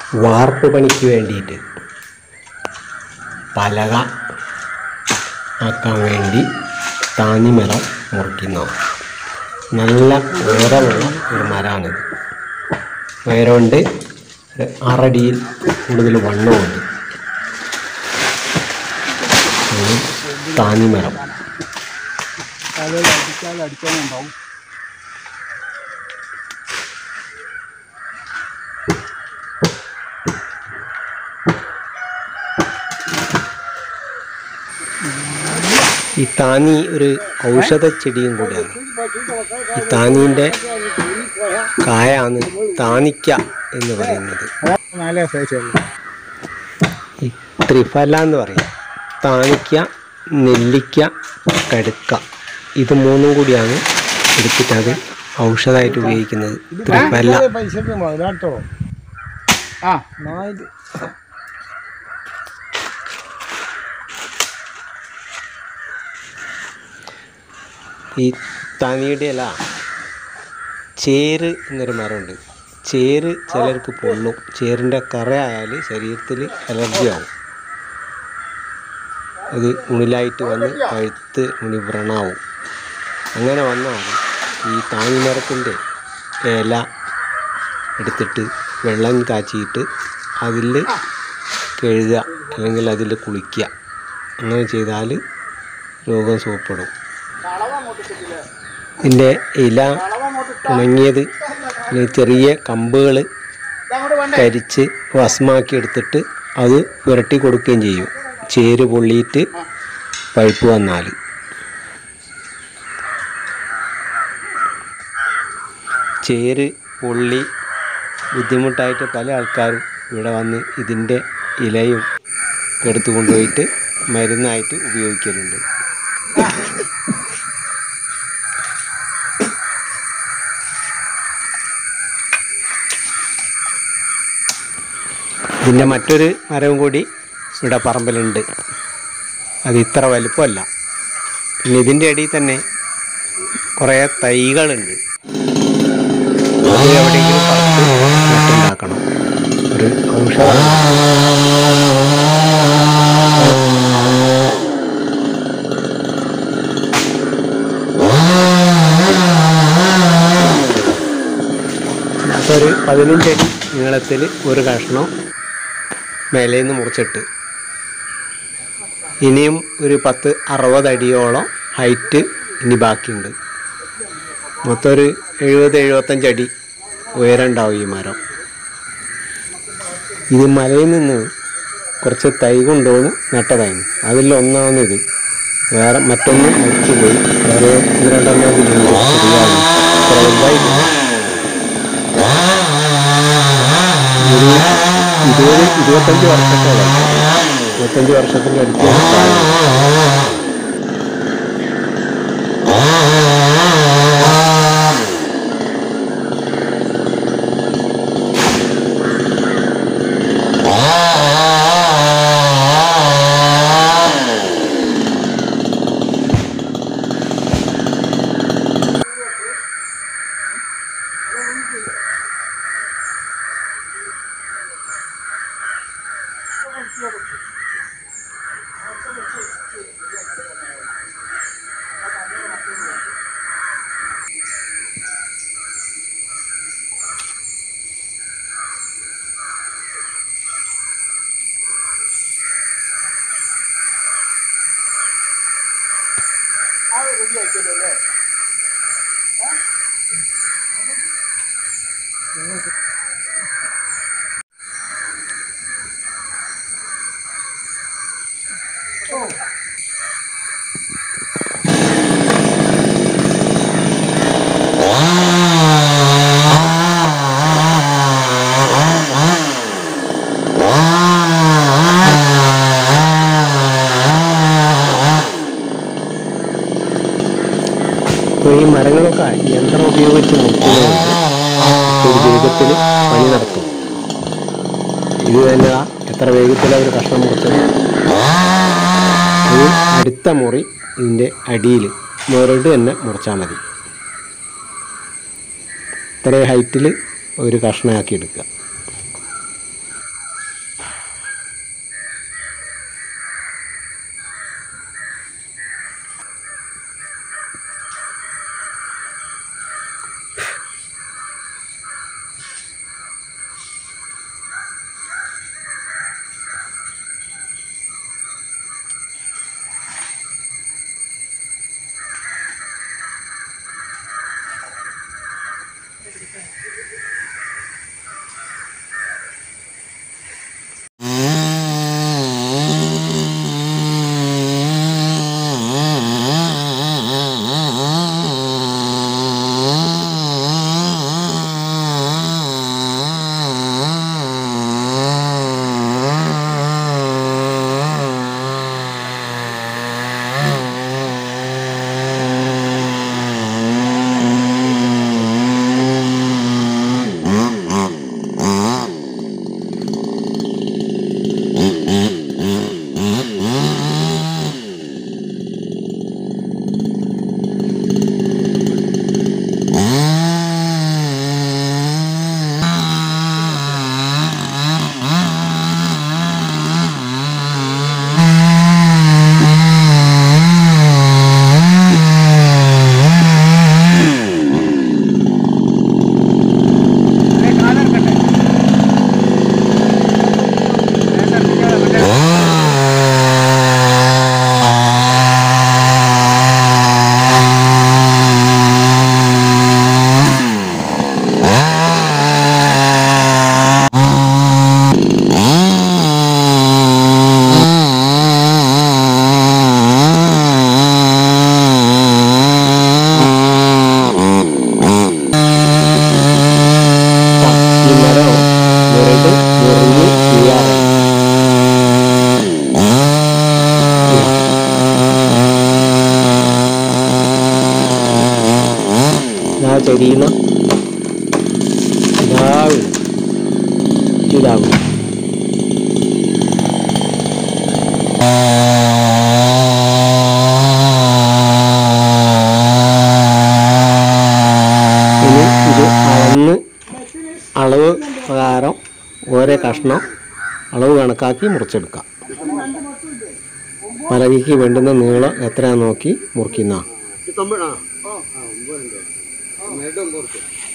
വാർപ്പ് പണിക്ക് വേണ്ടിയിട്ട് പലക ആക്കാൻ വേണ്ടി താന്നിമരം മുറിക്കുന്നു നല്ല ഉയരമുള്ള ഒരു മരമാണിത് ഉയരമുണ്ട് ഒരു ആറടിയിൽ കൂടുതൽ വണ്ണമുണ്ട് ഇത് താന്നിമരം തലയിൽ അടിച്ചാൽ അടിക്കാനുണ്ടാവും ഈ താനി ഒരു ഔഷധ ചെടിയും കൂടിയാണ് ഈ താനീൻ്റെ കായാണ് താനിക്ക എന്ന് പറയുന്നത് നാലേ സൈസുള്ളൂ ഈ ത്രിഫല എന്ന് പറയും താനിക്ക നെല്ലിക്ക കടുക്ക ഇത് മൂന്നും കൂടിയാണ് എടുത്തിട്ട് അത് ഔഷധമായിട്ട് ഉപയോഗിക്കുന്നത് ത്രിഫല പൈസക്ക് മുതലാട്ടോ ആ നാല് ഈ താനിയുടെ ഇല ചേര് എന്നൊരു മരമുണ്ട് ചേര് ചിലർക്ക് പൊള്ളും ചേറിൻ്റെ കറയായാൽ ശരീരത്തിൽ അലർജി ആവും അത് ഉണിലായിട്ട് വന്ന് പഴുത്ത് ഉണി വ്രണാവും അങ്ങനെ വന്നാൽ ഈ താങ്ങിമരത്തിൻ്റെ ഇല എടുത്തിട്ട് വെള്ളം കാച്ചിയിട്ട് അതിൽ കഴുകുക അല്ലെങ്കിൽ അതിൽ കുളിക്കുക അങ്ങനെ ചെയ്താൽ രോഗം സുഖപ്പെടും ഇതിൻ്റെ ഇല ഉണങ്ങിയത് അല്ലെങ്കിൽ ചെറിയ കമ്പുകൾ കരിച്ച് ഭസ്മാക്കി എടുത്തിട്ട് അത് പുരട്ടി കൊടുക്കുകയും ചെയ്യും ചേര് പൊള്ളിയിട്ട് പഴുപ്പ് വന്നാൽ ചേര് പൊള്ളി ബുദ്ധിമുട്ടായിട്ട് പല ആൾക്കാരും ഇവിടെ വന്ന് ഇതിൻ്റെ ഇലയും എടുത്തു കൊണ്ടുപോയിട്ട് മരുന്നായിട്ട് ഉപയോഗിക്കലുണ്ട് ഇതിൻ്റെ മറ്റൊരു മരവും കൂടി ഇവിടെ പറമ്പിലുണ്ട് അത് ഇത്ര വലുപ്പമല്ല പിന്നെ ഇതിൻ്റെ ഇടയിൽ തന്നെ കുറേ തൈകളുണ്ട് അത് എവിടെയെങ്കിലും പറിച്ച് നട്ടുണ്ടാക്കണം ഒരു ഔഷധം ഒരു പതിനഞ്ചടി നീളത്തിൽ ഒരു കഷ്ണം മേലയിൽ നിന്ന് മുറിച്ചിട്ട് ഇനിയും ഒരു പത്ത് അറുപത് അടിയോളം ഹൈറ്റ് ഇനി ബാക്കിയുണ്ട് മൊത്തം ഒരു എഴുപത് എഴുപത്തഞ്ച് അടി ഉയരം ഉണ്ടാവും ഈ മരം ഇത് മലയിൽ നിന്ന് കുറച്ച് തൈ കൊണ്ടുവന്ന് നട്ടതാണ് അതിൽ ഒന്നാണിത് വേറെ മറ്റൊന്ന് മരിച്ചു പോയി വേറെ ഒന്ന് രണ്ടെണ്ണം അതിലുണ്ട് ചെറിയാണ് അത്ര വലുതായിട്ടില്ല ഒരു ഇരുപത് ഇരുപത്തഞ്ച് വർഷത്തോളം ഇരുപത്തഞ്ച് വർഷത്തിൻ്റെ അടുത്ത് പ്രായം. അപ്പോൾ ഈ മരങ്ങളൊക്കെ യന്ത്രം ഉപയോഗിച്ച് മുറിക്കുന്നതുകൊണ്ട് ഒരു വേഗത്തിൽ പണി നടത്തും ഇത് തന്നെ ദാ എത്ര വേഗത്തിൽ അവർ കഷ്ണം മുറിച്ചത് ഇത് അടുത്ത മുറി ഇതിൻ്റെ അടിയിൽ മുരട് തന്നെ മുറിച്ചാൽ മതി ഇത്രയും ഹൈറ്റിൽ ഒരു കഷ്ണമാക്കി എടുക്കുക കരിയുന്ന ഇതാവും ഇതാവും ഇനി ഇത് അളന്ന് അളവ് പ്രകാരം ഓരോ കഷ്ണം അളവ് കണക്കാക്കി മുറിച്ചെടുക്കാം പലകയ്ക്ക് വേണ്ടുന്ന നീളം എത്രയാണെന്ന് നോക്കി മുറിക്കുന്ന തൊമ്പണോ ആ ഒമ്പതുണ്ട്